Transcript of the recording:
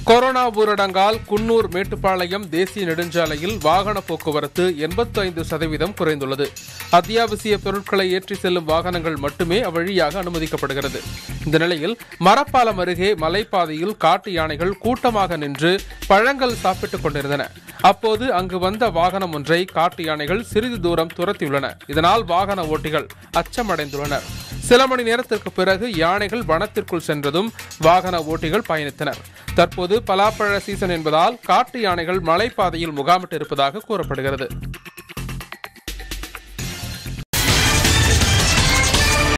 corona ஊரடங்கால் குன்னூர் மேட்டுப்பாளையம் தேசிய நெடுஞ்சாலையில் வாகன போக்குவரத்து 85% சதவீதம் குறைந்துள்ளது அத்தியாவசிய பொருட்களை ஏற்றி செல்லும் வாகனங்கள் மட்டுமே அவ்வழியாக அனுமதிக்கப்படுகிறது இந்த நிலையில் மரப்பாலம் அருகே மலைப்பாதையில் காட்டு யானைகள் கூட்டமாக நின்று பழங்கள் சாப்பிட்டுக் கொண்டிருந்தன அப்போது அங்கு வந்த வாகனம் ஒன்றை காட்டு யானைகள் சிறிது தூரம் துரத்தியுள்ளன இதனால் வாகன ஓட்டிகள் அச்சமடைந்துள்ளனர் சில மணி நேரத்திற்கு பிறகு யானைகள் வனத்திற்குள் சென்றதும் வாகன ஓட்டிகள் பயணித்தனர் தற்போது பலாப்பழ சீசன் என்பதால் காட்டு யானைகள் மலைப்பாதையில் முகாமிட்டு இருப்பதாக கூறப்படுகிறது